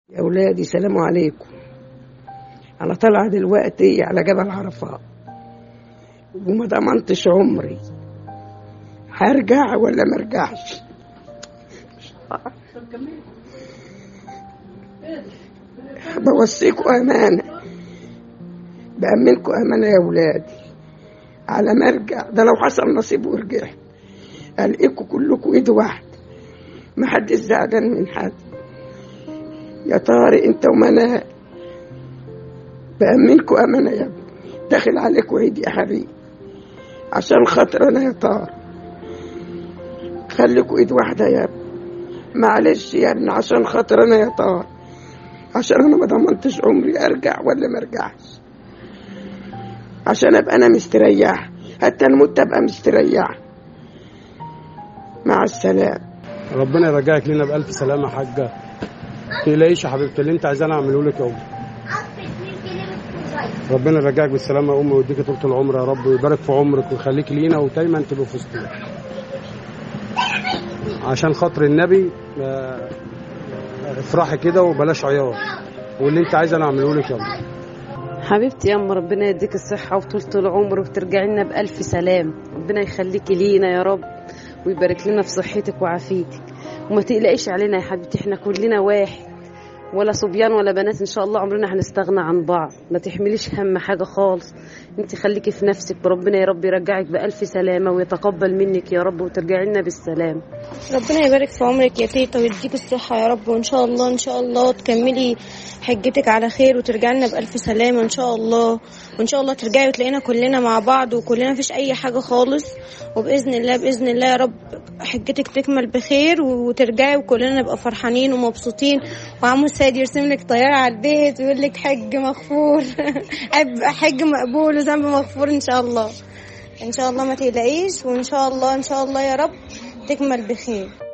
يا أولادي سلام عليكم أنا طالعة دلوقتي على جبل عرفات وما ضمنتش عمري هرجع ولا ما ارجعش بوصيكوا أمانة بأمنكوا أمانة يا أولادي على ما ارجع ده لو حصل نصيب ورجعت ألاقيكوا كلكوا إيد واحدة ما حدش زعلان من حد يا طارق انت ومنى بأمنكوا أمانة يا ابني داخل عليكوا عيد يا حبيبي عشان خاطر أنا يا طارق خليكوا إيد واحدة يا ابني معلش يا ابني عشان خاطر أنا يا طارق عشان أنا ما ضمنتش عمري أرجع ولا ما أرجعش عشان أبقى أنا مستريح حتى الموت أبقى مستريح مع السلامة ربنا يرجعك لنا بألف سلامة يا حاجة تقلقيش يا حبيبتي اللي انت عايزاه انا اعمله لك يا امي ربنا يرجعك بالسلامة يا امي ويديك طول العمر يا رب ويبارك في عمرك ويخليك لينا ودايما تبقى في وسطنا عشان خاطر النبي آه، افرحي كده وبلاش عياط واللي انت عايزه انا اعمله لك يا امي حبيبتي يا ام ربنا يديك الصحة وطولة العمر وترجعي لنا بألف سلام ربنا يخليكي لينا يا رب ويبارك لنا في صحتك وعافيتك وما تقلقيش علينا يا حبيبتي احنا كلنا واحد ولا صبيان ولا بنات ان شاء الله عمرنا هنستغنى عن بعض ما تحمليش هم حاجة خالص انت خليكي في نفسك وربنا يا رب يرجعك بألف سلامة ويتقبل منك يا رب وترجعي لنا بالسلام ربنا يبارك في عمرك يا تيتا ويديك الصحة يا رب وإن شاء الله إن شاء الله تكملي حجتك على خير وترجعي لنا بألف سلامة إن شاء الله وإن شاء الله ترجعي وتلاقينا كلنا مع بعض وكلنا مفيش أي حاجة خالص وبإذن الله بإذن الله يا رب حجتك تكمل بخير وترجعي وكلنا نبقى فرحانين ومبسوطين وعمو السيد يرسم لك طيارة على البيت ويقول لك حج مغفور حج مقبول وذنب مغفور إن شاء الله إن شاء الله ما تقلقيش وإن شاء الله إن شاء الله يا رب تكمل بخير